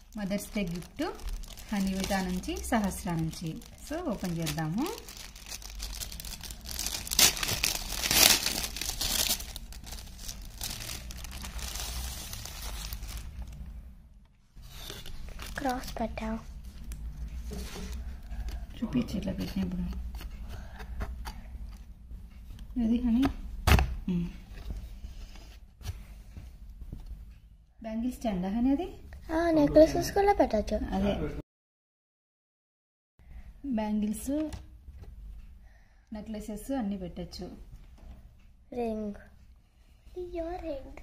Mothers day gift హనీవిటా నుంచి సహస్ర నుంచి so open చేద్దాము క్రాస్ పెట్టావు చూపించి ఇట్లా పెట్టినప్పుడు అది హనీ బ్యాంగిల్ స్టాండా హనీ అది నెక్లెసెస్ కూడా పెట్టచ్చు అదే బ్యాంగిల్స్ నెక్లెసెస్ అన్నీ పెట్టచ్చు ring your ring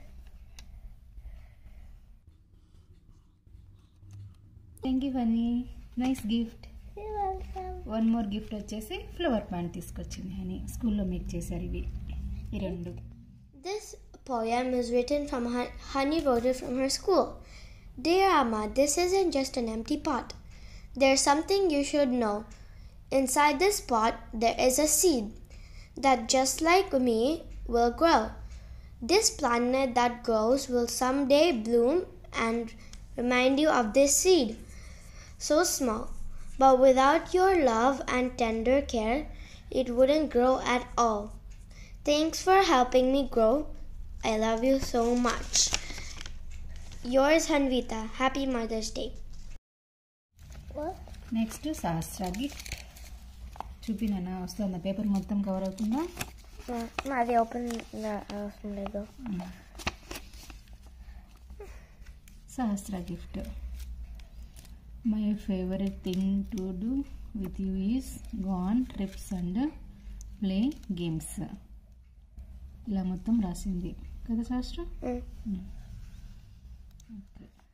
thank you honey nice gift welcome one more gift వచ్చేసి ఫ్లవర్ ప్యాంట్ తీసుకొచ్చింది హనీ స్కూల్లో మీకు చేశారు ఇవి ఈ రెండు This poem is written from Hon- Honey wrote it from her school. Dear Amma, this isn't just an empty pot. There's something you should know. Inside this pot, there is a seed that, just like me, will grow. This planet that grows will someday bloom and remind you of this seed. So small, but without your love and tender care, it wouldn't grow at all. Thanks for helping me grow. I love you so much. Yours, Hanvita. Happy Mother's Day. What? Next Sahasra gift చూపినా వస్తుందా paper మొత్తం cover అవుతుందా నాది open అవసరం లేదు Sahasra gift my favourite thing to do with you is gone trips and play games ఇలా మొత్తం రాసింది కదా శాస్త్ర ఓకే